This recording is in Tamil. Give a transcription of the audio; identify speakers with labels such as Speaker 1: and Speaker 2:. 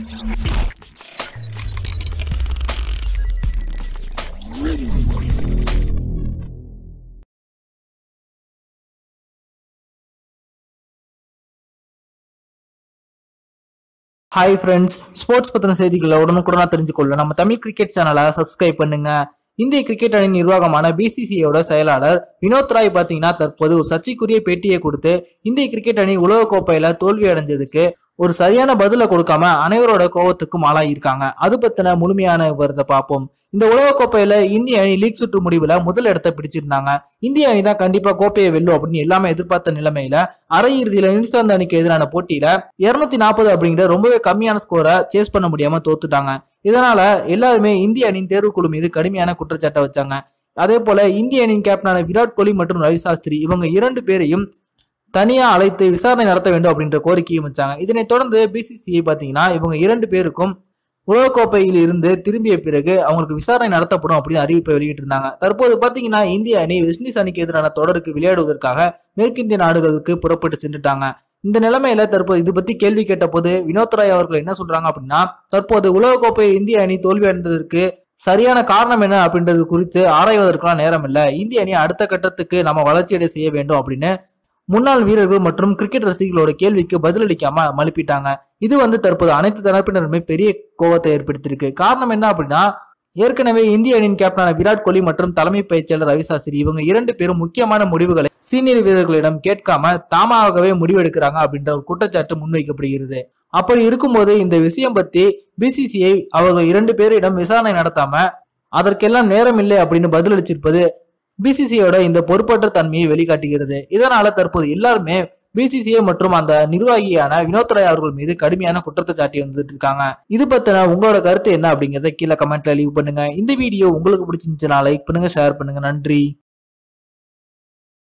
Speaker 1: ஹாய் ஃப்ரெண்ட்ஸ் ஸ்போர்ட்ஸ் பத்தின செய்திகளை உடனுக்குடனா தெரிஞ்சுக்கொள்ள நம்ம தமிழ் கிரிக்கெட் சேனலை சப்ஸ்கிரைப் பண்ணுங்க இந்திய கிரிக்கெட் அணி நிர்வாகமான பிசிசிஐயோட செயலாளர் வினோத் ராய் பாத்தீங்கன்னா தற்போது ஒரு சர்ச்சைக்குரிய பேட்டியை கொடுத்து இந்திய கிரிக்கெட் அணி உலகக்கோப்பையில தோல்வி அடைஞ்சதுக்கு ஒரு சரியான பதில கொடுக்காம அனைவரோட கோவத்துக்கும் ஆளாயிருக்காங்க அது பத்தின முழுமையான விவரத்தை பார்ப்போம் இந்த உலகக்கோப்பையில இந்திய அணி லீக் சுற்று முடிவுல முதல் இடத்தை பிடிச்சிருந்தாங்க இந்திய அணி தான் கண்டிப்பா கோப்பையை வெல்லும் அப்படின்னு எல்லாமே எதிர்பார்த்த நிலைமையில அரையிறுதியில நியூசிலாந்து அணிக்கு எதிரான போட்டியில இருநூத்தி நாற்பது அப்படிங்கிற ரொம்பவே கம்மியான ஸ்கோரை சேஸ் பண்ண முடியாம தோத்துட்டாங்க இதனால எல்லாருமே இந்திய அணியின் தேர்வுக்குழு மீது கடுமையான குற்றச்சாட்டை வச்சாங்க அதே போல இந்திய அணியின் கேப்டனான விராட் கோலி மற்றும் ரவி சாஸ்திரி இவங்க இரண்டு பேரையும் தனியா அழைத்து விசாரணை நடத்த வேண்டும் அப்படின்ற கோரிக்கையும் வச்சாங்க இதனைத் தொடர்ந்து பிசிசிஐ பாத்தீங்கன்னா இவங்க இரண்டு பேருக்கும் உலகக்கோப்பையில் இருந்து திரும்பிய பிறகு அவங்களுக்கு விசாரணை நடத்தப்படும் அப்படின்னு அறிவிப்பை வெளியிட்டிருந்தாங்க தற்போது பாத்தீங்கன்னா இந்திய அணி வெஸ்ட் இண்டீஸ் அணிக்கு எதிரான தொடருக்கு விளையாடுவதற்காக மேற்கிந்திய நாடுகளுக்கு புறப்பட்டு சென்றுட்டாங்க இந்த நிலைமையில தற்போது இது பத்தி கேள்வி கேட்ட போது வினோத் ராய் அவர்கள் என்ன சொல்றாங்க அப்படின்னா தற்போது உலகக்கோப்பை இந்திய அணி தோல்வி அடைந்ததற்கு சரியான காரணம் என்ன அப்படின்றது குறித்து ஆராய்வதற்கெல்லாம் நேரம் இல்ல இந்திய அணி அடுத்த கட்டத்துக்கு நம்ம வளர்ச்சியடை செய்ய வேண்டும் அப்படின்னு முன்னாள் வீரர்கள் மற்றும் கிரிக்கெட் ரசிகர்களோட கேள்விக்கு பதிலளிக்காம மழுப்பிட்டாங்க இது வந்து தற்போது அனைத்து தரப்பினருமே பெரிய கோவத்தை ஏற்படுத்தியிருக்கு காரணம் என்ன அப்படின்னா ஏற்கனவே இந்திய அணியின் கேப்டனான விராட் கோலி மற்றும் தலைமை பயிற்சியாளர் ரவி சாஸ்திரி இவங்க இரண்டு பேரும் முக்கியமான முடிவுகளை சீனியர் வீரர்களிடம் கேட்காம தாமாகவே முடிவெடுக்கிறாங்க அப்படின்ற ஒரு குற்றச்சாட்டு முன்வைக்கப்படுகிறது அப்படி இருக்கும்போது இந்த விஷயம் பத்தி பிசிசிஐ அவர்கள் இரண்டு பேரிடம் விசாரணை நடத்தாம அதற்கெல்லாம் நேரம் இல்லை அப்படின்னு பதிலளிச்சிருப்பது பிசிசிஐயோட இந்த பொறுப்பற்ற தன்மையை வெளிக்காட்டுகிறது இதனால தற்போது எல்லாருமே பிசிசிஐ மற்றும் அந்த நிர்வாகியான வினோத் ராய் அவர்கள் மீது கடுமையான குற்றத்தை சாட்டி வந்துட்டு இருக்காங்க இது பத்தின உங்களோட கருத்து என்ன அப்படிங்கறத கீழே கமெண்ட்ல லீவ் பண்ணுங்க இந்த வீடியோ உங்களுக்கு பிடிச்சிருந்துச்சுன்னா லைக் பண்ணுங்க ஷேர் பண்ணுங்க நன்றி